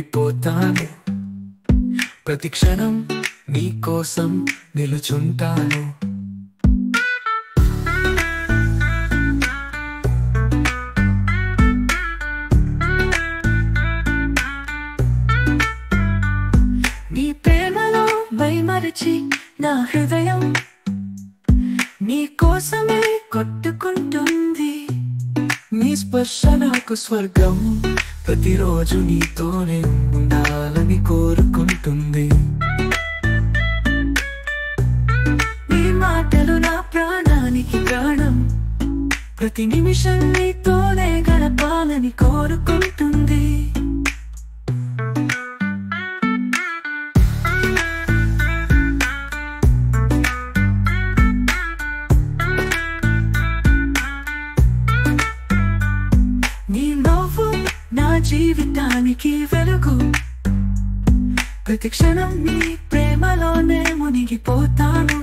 ఉండిపోతాను ప్రతి క్షణం నీ కోసం నిలుచుంటాను నీ ప్రేమలో వైమరిచి నా హృదయం నీ కోసమే కొట్టుకుంటుంది నీ స్పర్శ నాకు స్వర్గం ప్రతిరోజు నీతోనే ఉండాలని కోరుకుంటుంది నీ మాటలు నా ప్రాణానికి ప్రాణం ప్రతి నిమిషం నీతోనే గడపాలని కోరుకుంటుంది నీ నవ్వు నా జీవితానికి వెలుగు ప్రతి క్షణం నీ ప్రేమలోనే మునిగిపోతాను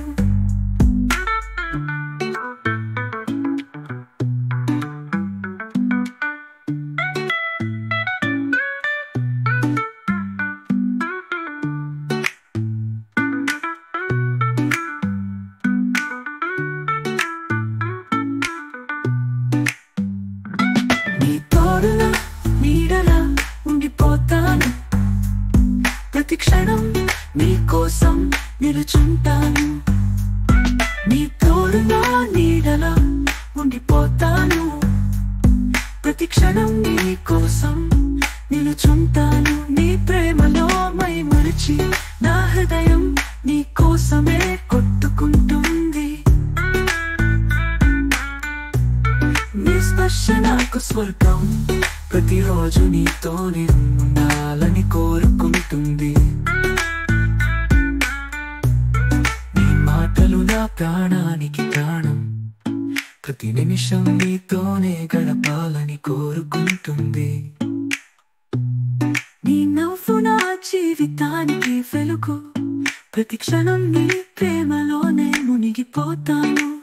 నీ తోడులా నీడలా ఉండిపోతాను ప్రతి క్షణం నీ కోసం నిలుచుంటాను నీ తోడులా నీడలా ఉండిపోతాను ప్రతి క్షణం నీ కోసం నిలుచుంటాను నీ ప్రేమలో మై మరిచి నా హృదయం నీ కోసమే కొట్టుకుంటుంది నీ స్పర్శ నాకు స్వర్గం ప్రతిరోజు నీతోనే ఉండాలని కోరుకుంటుంది నీ మాటలు నా ప్రాణానికి ప్రాణం ప్రతి నిమిషం నీతోనే గడపాలని కోరుకుంటుంది నీ నవ్వు నా జీవితానికి వెలుగు ప్రతి క్షణం నీ ప్రేమలోనే మునిగిపోతాను